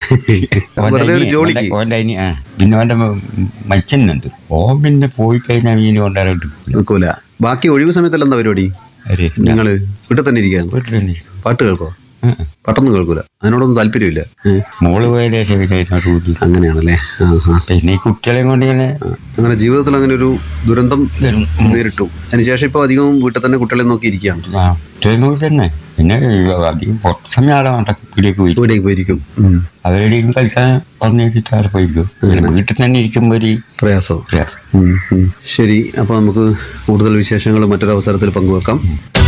വെറുതെ ഒരു ജോലിക്ക് ഓൻ്റെ അനി ആ പിന്നെ ഓൻ്റെ മച്ചനുണ്ട് ഓൻ പിന്നെ പോയി കഴിഞ്ഞാൽ മീൻ കൊണ്ടുവരാൻ നിൽക്കൂല ബാക്കി ഒഴിവ് സമയത്തല്ല എന്താ പരിപാടി അരെ നിങ്ങള് വീട്ടിൽ തന്നെ ഇരിക്കാൻ വീട്ടിൽ തന്നെ പാട്ട് കേൾക്കോ ഉം, ഉം. പാട്ടൊന്നും കേൾക്കൂല അതിനോടൊന്നും താല്പര്യമില്ല ഏ, മോള് പോയ ശേഷം പിന്നെ അതിനോട് കൂടി അങ്ങനെയാണല്ലേ ആ ആ പിന്നെ ഈ കുട്ടികളെയും കൊണ്ട് ഇങ്ങനെ അങ്ങനെ ജീവിതത്തിൽ അങ്ങനെ ഒരു ദുരന്തം വരും. നേരിട്ടു അതിനുശേഷം ഇപ്പൊ അധികം വീട്ടിൽ തന്നെ കുട്ടികളെ നോക്കി ഇരിക്കുകയാണ് ആ കുട്ടികളെയും കൂടി തന്നെ പിന്നെ അധികം കുറച്ച് സമയം അവിടെ നടക്കിലേക്ക് പോയി വീടേക്ക് പോയിരിക്കും അവരുടെയും കളിക്കാൻ പറഞ്ഞു വെച്ചിട്ട് അവിടെ പോയിക്കും പിന്നെ വീട്ടിൽ തന്നെ ഇരിക്കുമ്പോൾ ഒരു പ്രയാസം പ്രയാസം ഉം, ഉം. ശരി അപ്പൊ നമുക്ക് കൂടുതൽ വിശേഷങ്ങൾ മറ്റൊരു അവസരത്തിൽ പങ്കുവെക്കാം